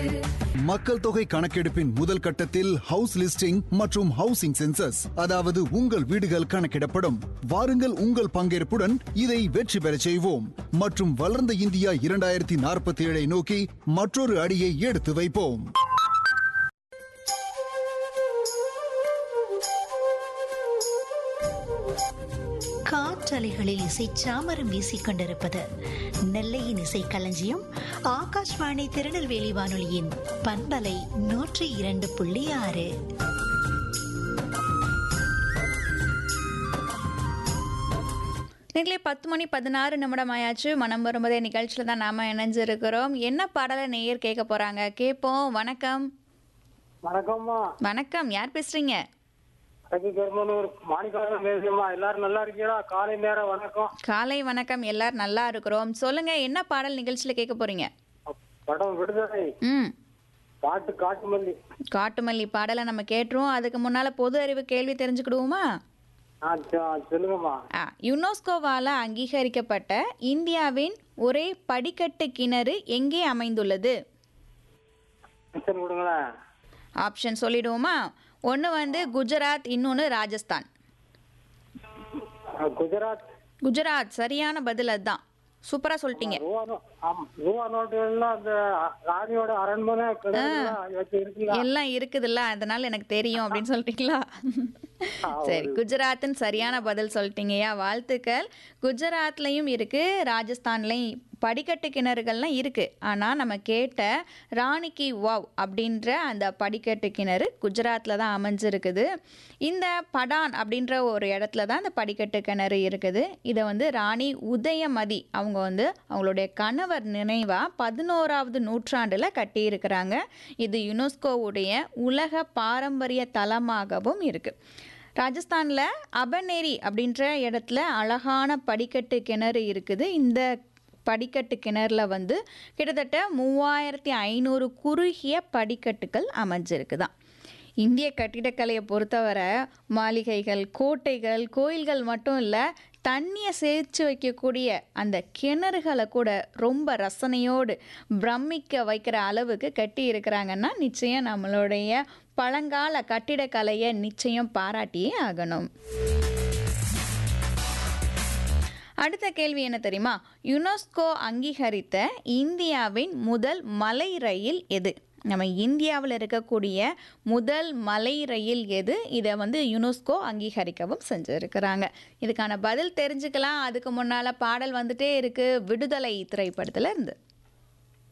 மக்கள் தொகை கணக்கெடுப்பின் முதல் கட்டத்தில் ஹவுஸ் லிஸ்டிங் மற்றும் ஹவுசிங் சென்சஸ் அதாவது உங்கள் வீடுகள் கணக்கிடப்படும் வாருங்கள் உங்கள் பங்கேற்புடன் இதை வெற்றி பெறச் செய்வோம் மற்றும் வளர்ந்த இந்தியா இரண்டாயிரத்தி நாற்பத்தி ஏழை நோக்கி மற்றொரு அடியை எடுத்து வைப்போம் காற்றலைகளில் இசை சாமரம் வீசிக் கொண்டிருப்பது நெல்லையின் இசை களஞ்சியம் ஆகாஷ்வாணி திருநெல்வேலி வானொலியின் பண்பலை நூற்றி இரண்டு புள்ளி ஆறு நீங்களே பத்து மணி பதினாறு நிமிடம் ஆயாச்சு மனம் வரும்போதே நிகழ்ச்சியில் தான் நாம இணைஞ்சிருக்கிறோம் என்ன பாடலை நேயர் கேட்க போறாங்க கேட்போம் வணக்கம் வணக்கம்மா வணக்கம் யார் பேசுறீங்க கட்சி பெருமனூர் மாணிக்காரன் பேசுமா எல்லாரும் நல்லா இருக்கீங்களா காலை நேரம் வணக்கம் காலை வணக்கம் எல்லாரும் நல்லா இருக்கிறோம் சொல்லுங்க என்ன பாடல் நிகழ்ச்சியில் கேட்க போறீங்க படம் விடுதலை ம் பாட்டு காட்டுமல்லி காட்டுமல்லி பாடலை நம்ம கேட்டுருவோம் அதுக்கு முன்னால பொது அறிவு கேள்வி தெரிஞ்சுக்கிடுவோமா ஆ சொ- சொல்லுங்கம்மா ஆ யுனெஸ்கோவால் அங்கீகரிக்கப்பட்ட இந்தியாவின் ஒரே படிக்கட்டு கிணறு எங்கே அமைந்துள்ளது ஆன்சர் கொடுங்களேன் ஆப்ஷன் சொல்லிடுவோமா ஒன்று வந்து குஜராத் இன்னொன்று ராஜஸ்தான் ஆ, குஜராத் குஜராத் சரியான பதில் அதுதான் சூப்பராக சொல்லிட்டீங்க ரூபா நோ- ஆமா, ரூபா நோட்டுகள்லாம் அந்த ராணியோட அரண்மனை கிடக்குல, வச்சு இருக்குல்ல எல்லாம் இருக்குதுல்ல அதனால எனக்கு தெரியும் அப்படின்னு சொல்லிட்டீங்களா சரி குஜராத்னு சரியான பதில் சொல்லிட்டீங்கய்யா வாழ்த்துக்கள் குஜராத்லையும் இருக்கு ராஜஸ்தான்லையும் படிக்கட்டு கிணறுகள்லாம் இருக்கு ஆனால் நம்ம கேட்ட ராணிக்கி வாவ் அப்படின்ற அந்த படிக்கட்டு கிணறு குஜராத்தில் தான் அமைஞ்சிருக்குது இந்த படான் அப்படின்ற ஒரு இடத்துல தான் இந்த படிக்கட்டு கிணறு இருக்குது இதை வந்து ராணி உதயமதி அவங்க வந்து அவங்களுடைய கணவர் நினைவாக பதினோராவது நூற்றாண்டில் கட்டியிருக்கிறாங்க இது யுனெஸ்கோவுடைய உலக பாரம்பரிய தலமாகவும் இருக்குது ராஜஸ்தானில் அபநேரி அப்படின்ற இடத்துல அழகான படிக்கட்டு கிணறு இருக்குது இந்த படிக்கட்டு கிணறுல வந்து கிட்டத்தட்ட மூவாயிரத்தி ஐநூறு குறுகிய படிக்கட்டுகள் அமைஞ்சிருக்குதான் இந்திய கட்டிடக்கலையை பொறுத்தவரை மாளிகைகள் கோட்டைகள் கோயில்கள் மட்டும் இல்லை தண்ணியை சேர்த்து வைக்கக்கூடிய அந்த கிணறுகளை கூட ரொம்ப ரசனையோடு பிரமிக்க வைக்கிற அளவுக்கு கட்டி இருக்கிறாங்கன்னா நிச்சயம் நம்மளுடைய பழங்கால கட்டிடக்கலையை நிச்சயம் பாராட்டியே ஆகணும் அடுத்த கேள்வி என்ன தெரியுமா யுனெஸ்கோ அங்கீகரித்த இந்தியாவின் முதல் மலை ரயில் எது நம்ம இந்தியாவில் இருக்கக்கூடிய முதல் மலை ரயில் எது இதை வந்து யுனெஸ்கோ அங்கீகரிக்கவும் செஞ்சுருக்கிறாங்க இதுக்கான பதில் தெரிஞ்சுக்கலாம் அதுக்கு முன்னால் பாடல் வந்துட்டே இருக்கு விடுதலை திரைப்படத்தில் இருந்து